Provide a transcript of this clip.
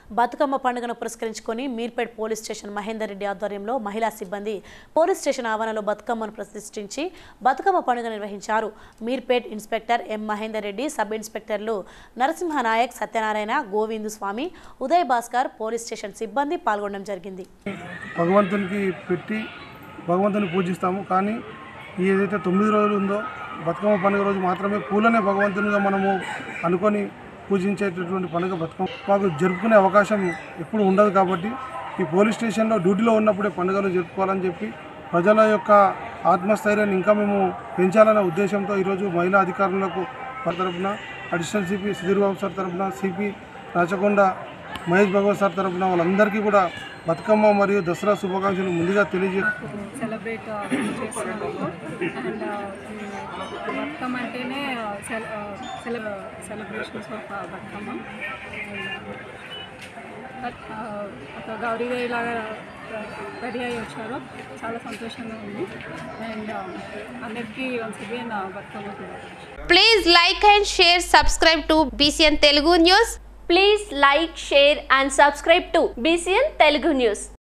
బతుకమ్మ పండుగను పురస్కరించుకొని Meerpet police station Mahender Reddy ఆధ్వర్యంలో మహిళా సిబ్బంది పోలీస్ స్టేషన్ ఆవరణలో బతుకమ్మను ప్రతిష్ఠించి బతుకమ్మ పండుగ నిర్వహించారు Meerpet inspector M Mahender Reddy sub ఇన్స్పెక్టర్లు నరసింహనాయక్ సత్యనారాయణ గోవిందు స్వామి ఉదయ్ భాస్కర్ పోలీస్ స్టేషన్ సిబ్బంది పాల్గొనడం జరిగింది భగవంతునికి పెట్టి భగవంతుని పూజిస్తాము కానీ ఈ ఏదైతే తొమ్మిది రోజులు ఉందో బతుకమ్మ పండుగ రోజు మాత్రమే పూలనే భగవంతునిగా మనము అనుకొని పూజించేటటువంటి పండుగ బతుకమ్మ మాకు జరుపుకునే అవకాశం ఎప్పుడు ఉండదు కాబట్టి ఈ పోలీస్ స్టేషన్లో డ్యూటీలో ఉన్నప్పుడే పండుగలు జరుపుకోవాలని చెప్పి ప్రజల యొక్క ఆత్మస్థైర్యాన్ని ఇంకా మేము పెంచాలనే ఉద్దేశంతో ఈరోజు మహిళా అధికారులకు వారి తరపున అడిషనల్ సిపి సుధీర్బాబు సార్ తరపున సిపి రాచకొండ మహేష్ భగవత్ సార్ తరపున వాళ్ళందరికీ కూడా బతుకమ్మ మరియు దసరా శుభాకాంక్షలు ముందుగా తెలియజే సెలబ్రేట్ చేస్తున్నాము అండ్ బతుకమ్మ అంటేనే సెలబ్రేషన్స్ ఆఫ్ బతుకమ్మ బట్ ఒక గౌరీదేవి లాగా రెడీ అయ్యి వచ్చారు చాలా సంతోషంగా ఉంది అండ్ అందరికీ వన్స్ అగైన్ బతుకమ్మ కూడా Please like and share, subscribe to BCN Telugu News. Please like, share and subscribe to BCN Telugu News.